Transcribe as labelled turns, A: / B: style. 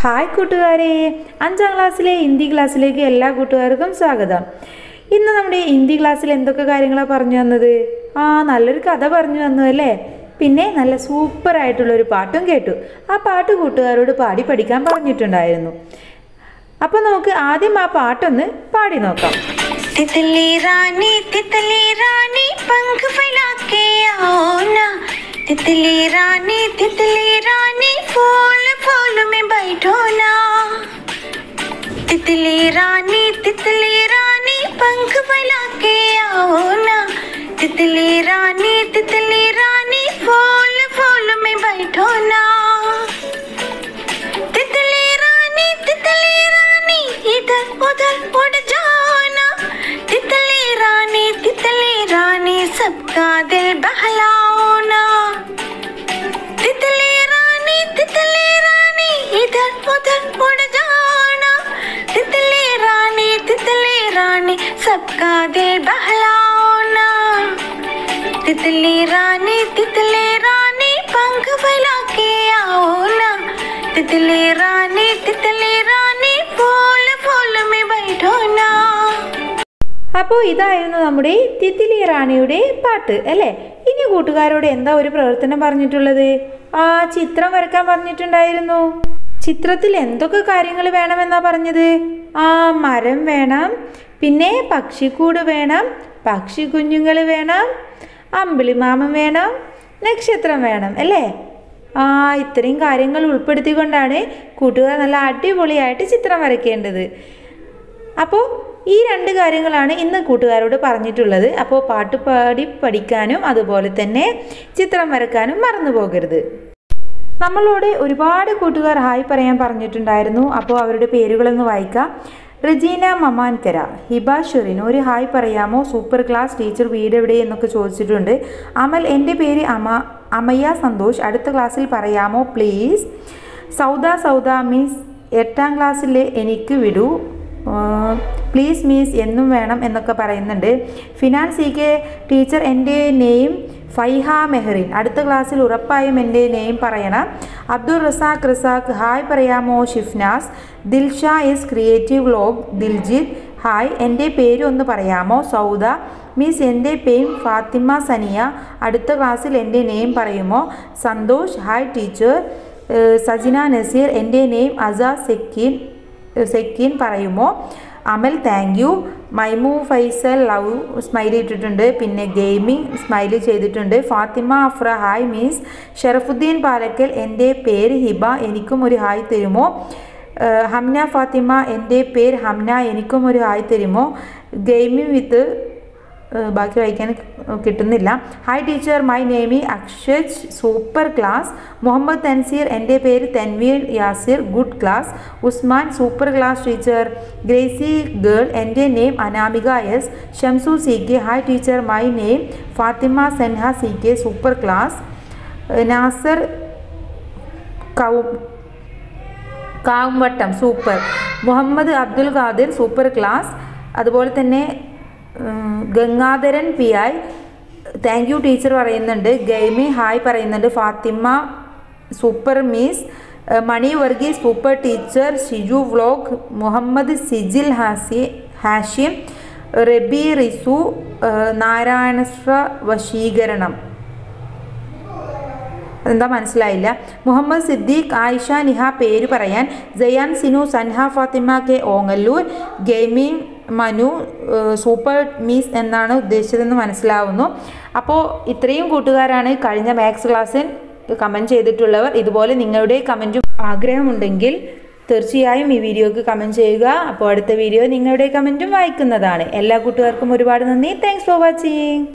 A: hi കൂട്ടുകാരെ അഞ്ചാം ക്ലാസ്സിലെ ഹിന്ദി ക്ലാസ്സിലേക്ക് എല്ലാ കൂട്ടുകാർക്കും സ്വാഗതം ഇന്ന് നമ്മുടെ ഹിന്ദി ക്ലാസ്സിൽ എന്തൊക്കെ കാര്യങ്ങളാണ് പറഞ്ഞു തന്നത് ആ നല്ലൊരു കഥ പറഞ്ഞു തന്നു അല്ലേ പിന്നെ നല്ല സൂപ്പർ ആയിട്ടുള്ള ഒരു പാട്ടും കേട്ടു ആ പാട്ട് കൂട്ടുകാരോട് പാടി പഠിക്കാൻ പറഞ്ഞിട്ടുണ്ടായിരുന്നു അപ്പോൾ നമുക്ക് ആദ്യം ആ പാട്ടൊന്ന് പാടി നോക്കാം
B: तितली रानी तितली रानी पंख फैला के आओ ना तितली रानी तितली रानी फूल फूल में बैठो ना तितली रानी तितली रानी पंख फैला के आओ ना तितली रानी तितली रानी फूल फूल में बैठो ना तितली रानी तितली रानी इधर उधर उड़ जाओ ना तितली रानी तितली रानी सबका दिल बहलाओ ना तितली रानी तितली रानी इधर उधर उड़ जाओ ना तितली रानी तितली रानी सबका दिल बहलाओ ना तितली रानी तितली रानी पंख फैला के आओ ना तितली रानी तितली रानी फूल फूल में बैठो ना
A: അപ്പോൾ ഇതായിരുന്നു നമ്മുടെ തിത്തിലി റാണിയുടെ പാട്ട് അല്ലേ ഇനി കൂട്ടുകാരോട് എന്താ ഒരു പ്രവർത്തനം പറഞ്ഞിട്ടുള്ളത് ആ ചിത്രം വരക്കാൻ പറഞ്ഞിട്ടുണ്ടായിരുന്നു ചിത്രത്തിൽ എന്തൊക്കെ കാര്യങ്ങൾ വേണമെന്നാ പറഞ്ഞത് ആ മരം വേണം പിന്നെ പക്ഷിക്കൂട് വേണം പക്ഷി കുഞ്ഞുങ്ങൾ വേണം അമ്പിളിമാമൻ വേണം നക്ഷത്രം വേണം അല്ലേ ആ ഇത്രയും കാര്യങ്ങൾ ഉൾപ്പെടുത്തിക്കൊണ്ടാണ് കൂട്ടുകാർ നല്ല അടിപൊളിയായിട്ട് ചിത്രം വരയ്ക്കേണ്ടത് അപ്പോൾ ഈ രണ്ട് കാര്യങ്ങളാണ് ഇന്ന് കൂട്ടുകാരോട് പറഞ്ഞിട്ടുള്ളത് അപ്പോൾ പാട്ട് പാടി പഠിക്കാനും അതുപോലെ തന്നെ ചിത്രം വരക്കാനും മറന്നു പോകരുത് നമ്മളോട് ഒരുപാട് കൂട്ടുകാർ ഹായ് പറയാൻ പറഞ്ഞിട്ടുണ്ടായിരുന്നു അപ്പോൾ അവരുടെ പേരുകളൊന്ന് വായിക്കാം റജീന മമാൻകര ഹിബ ഷെറിൻ ഒരു ഹായ് പറയാമോ സൂപ്പർ ക്ലാസ് ടീച്ചർ വീട് എവിടെ എന്നൊക്കെ ചോദിച്ചിട്ടുണ്ട് അമൽ എൻ്റെ പേര് അമ അമയ്യ സന്തോഷ് അടുത്ത ക്ലാസ്സിൽ പറയാമോ പ്ലീസ് സൗദ സൗദ മീൻസ് എട്ടാം ക്ലാസ്സിലെ എനിക്ക് വിടൂ പ്ലീസ് മീസ് എന്നും വേണം എന്നൊക്കെ പറയുന്നുണ്ട് ഫിനാൻസ് സി കെ ടീച്ചർ എൻ്റെ നെയിം ഫൈഹ മെഹറിൻ അടുത്ത ക്ലാസ്സിൽ ഉറപ്പായും എൻ്റെ നെയിം പറയണം അബ്ദുൾ റസാഖ് റസാഖ് ഹായ് പറയാമോ Shifnas Dilsha is creative vlog Diljith hi എൻ്റെ പേര് ഒന്ന് പറയാമോ സൗദ മീസ് എൻ്റെ പേര് ഫാത്തിമ സനിയ അടുത്ത ക്ലാസ്സിൽ എൻ്റെ നെയിം പറയുമോ സന്തോഷ് ഹായ് ടീച്ചർ ഏഹ് സജിന നസീർ എൻ്റെ നെയിം അസാസ് സെക്കീൻ സെക്കീൻ പറയുമോ Amal thank you Maimu Faisal love smiley ഇട്ടിട്ടുണ്ട് പിന്നെ ഗെയിമിംഗ് സ്മൈലി ചെയ്തിട്ടുണ്ട് ഫാത്തിമ അഫ്ര ഹായ് മീസ് ഷറഫുദ്ദീൻ പാലക്കൽ എൻ്റെ പേര് ഹിബ എനിക്കും ഒരു ഹായ് തരുമോ ഏഹ് ഹംന ഫാത്തിമ എൻ്റെ പേര് ഹംന എനിക്കും ഒരു ഹായ് തരുമോ ഗെയിമിംഗ് വിത്ത് ഏഹ് ബാക്കി വായിക്കാൻ കിട്ടുന്നില്ല ഹായ് ടീച്ചർ മൈ നെയിമി അക്ഷജ് സൂപ്പർ ക്ലാസ് മുഹമ്മദ് തൻസീർ എൻ്റെ പേര് Thanveer Yasir good class Usman super class teacher Gracy girl എൻ്റെ name Anamika S Shamsu C K hi teacher my name Fathima Senha C K super class ഏഹ് നാസർ കൗ Kavumvattam super Muhammad Abdul Khadir super class അതുപോലെ തന്നെ ഉം, Gangadharan P I thank you teacher പറയുന്നുണ്ട് ഗെയിമി ഹായ് പറയുന്നുണ്ട് ഫാത്തിമ സൂപ്പർ മീസ് ഏഹ്, മണി Varghese super teacher Shiju vlog Muhammad Sijil Hasi Hashim Rabi Risu ഏഹ്, നാരായണശ്ര വശീകരണം എന്താ മനസ്സിലായില്ല മുഹമ്മദ് സിദ്ദീഖ് ആയിഷ നിഹ പേര് പറയാൻ ജയാൻ സിനു സൻഹ ഫാത്തിമ കെ ഓങ്ങല്ലൂർ ഗെയിമിംഗ് മനു ഏഹ് സൂപ്പർ മീസ് എന്നാണ് ഉദ്ദേശിച്ചതെന്ന് മനസ്സിലാവുന്നു അപ്പോൾ ഇത്രയും കൂട്ടുകാരാണ് കഴിഞ്ഞ മാത്സ് ക്ലാസ്സിൽ കമൻറ്റ് ചെയ്തിട്ടുള്ളവർ ഇതുപോലെ നിങ്ങളുടെ കമൻറ്റും ആഗ്രഹമുണ്ടെങ്കിൽ തീർച്ചയായും ഈ വീഡിയോക്ക് കമൻറ്റ് ചെയ്യുക അപ്പോൾ അടുത്ത വീഡിയോ നിങ്ങളുടെ കമൻറ്റും വായിക്കുന്നതാണ് എല്ലാ കൂട്ടുകാർക്കും ഒരുപാട് നന്ദി താങ്ക്സ് ഫോർ വാച്ചിങ്